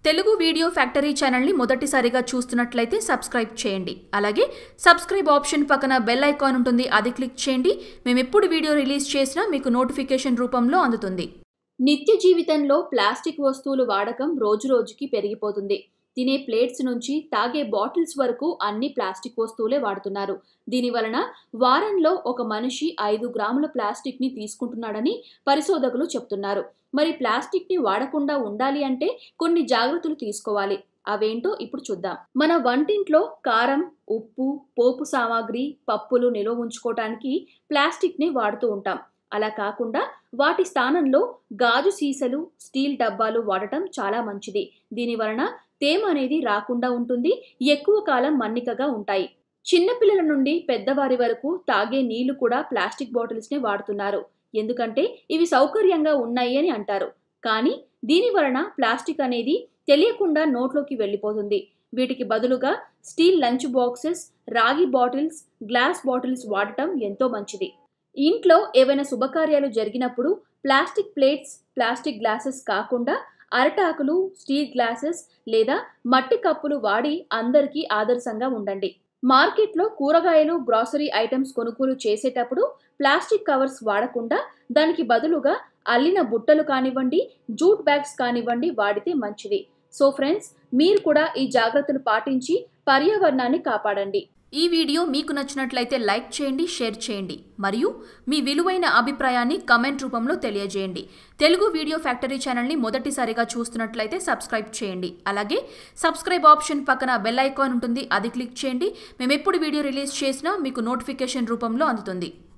Telugu video factory ఛానల్ని మొదటిసారిగా చూస్తున్నట్లయితే సబ్స్క్రైబ్ చేయండి అలాగే సబ్స్క్రైబ్ ఆప్షన్ పక్కన బెల్ ఐకాన్ ఉంటుంది అది క్లిక్ చేయండి మేము ఎప్పుడు వీడియో రిలీజ్ చేసినా మీకు నోటిఫికేషన్ రూపంలో అందుతుంది నిత్య జీవితంలో ప్లాస్టిక్ వస్తువులు వాడకం రోజురోజుకి పెరిగిపోతుంది తినే ప్లేట్స్ నుంచి తాగే బాటిల్స్ వరకు అన్ని ప్లాస్టిక్ వస్తువులే వాడుతున్నారు దీని వలన వారంలో ఒక మనిషి ఐదు గ్రాముల ప్లాస్టిక్ని తీసుకుంటున్నాడని పరిశోధకులు చెప్తున్నారు మరి ప్లాస్టిక్ని వాడకుండా ఉండాలి అంటే కొన్ని జాగ్రత్తలు తీసుకోవాలి అవేంటో ఇప్పుడు చూద్దాం మన వంటింట్లో కారం ఉప్పు పోపు సామాగ్రి పప్పులు నిల్వ ఉంచుకోవటానికి ప్లాస్టిక్ని వాడుతూ ఉంటాం అలా కాకుండా వాటి స్థానంలో గాజు సీసలు స్టీల్ డబ్బాలు వాడటం చాలా మంచిది దీని వలన తేమ అనేది రాకుండా ఉంటుంది ఎక్కువ కాలం మన్నికగా ఉంటాయి చిన్నపిల్లల నుండి పెద్దవారి వరకు తాగే నీళ్లు కూడా ప్లాస్టిక్ బాటిల్స్నే వాడుతున్నారు ఎందుకంటే ఇవి సౌకర్యంగా ఉన్నాయి అని అంటారు కానీ దీని వలన ప్లాస్టిక్ అనేది తెలియకుండా నోట్లోకి వెళ్ళిపోతుంది వీటికి బదులుగా స్టీల్ లంచ్ బాక్సెస్ రాగి బాటిల్స్ గ్లాస్ బాటిల్స్ వాడటం ఎంతో మంచిది ఇంట్లో ఏవైనా శుభకార్యాలు జరిగినప్పుడు ప్లాస్టిక్ ప్లేట్స్ ప్లాస్టిక్ గ్లాసెస్ కాకుండా అరటాకులు స్టీల్ గ్లాసెస్ లేదా మట్టి కప్పులు వాడి అందరికీ ఆదర్శంగా ఉండండి మార్కెట్లో కూరగాయలు గ్రాసరీ ఐటమ్స్ కొనుగోలు చేసేటప్పుడు ప్లాస్టిక్ కవర్స్ వాడకుండా దానికి బదులుగా అల్లిన బుట్టలు కానివ్వండి జూట్ బ్యాగ్స్ కానివ్వండి వాడితే మంచిది సో ఫ్రెండ్స్ మీరు కూడా ఈ జాగ్రత్తలు పాటించి పర్యావరణాన్ని కాపాడండి ఈ వీడియో మీకు నచ్చినట్లయితే లైక్ చేయండి షేర్ చేయండి మరియు మీ విలువైన అభిప్రాయాన్ని కమెంట్ రూపంలో తెలియజేయండి తెలుగు వీడియో ఫ్యాక్టరీ ఛానల్ని మొదటిసారిగా చూస్తున్నట్లయితే సబ్స్క్రైబ్ చేయండి అలాగే సబ్స్క్రైబ్ ఆప్షన్ పక్కన బెల్ ఐకాన్ ఉంటుంది అది క్లిక్ చేయండి మేము ఎప్పుడు వీడియో రిలీజ్ చేసినా మీకు నోటిఫికేషన్ రూపంలో అందుతుంది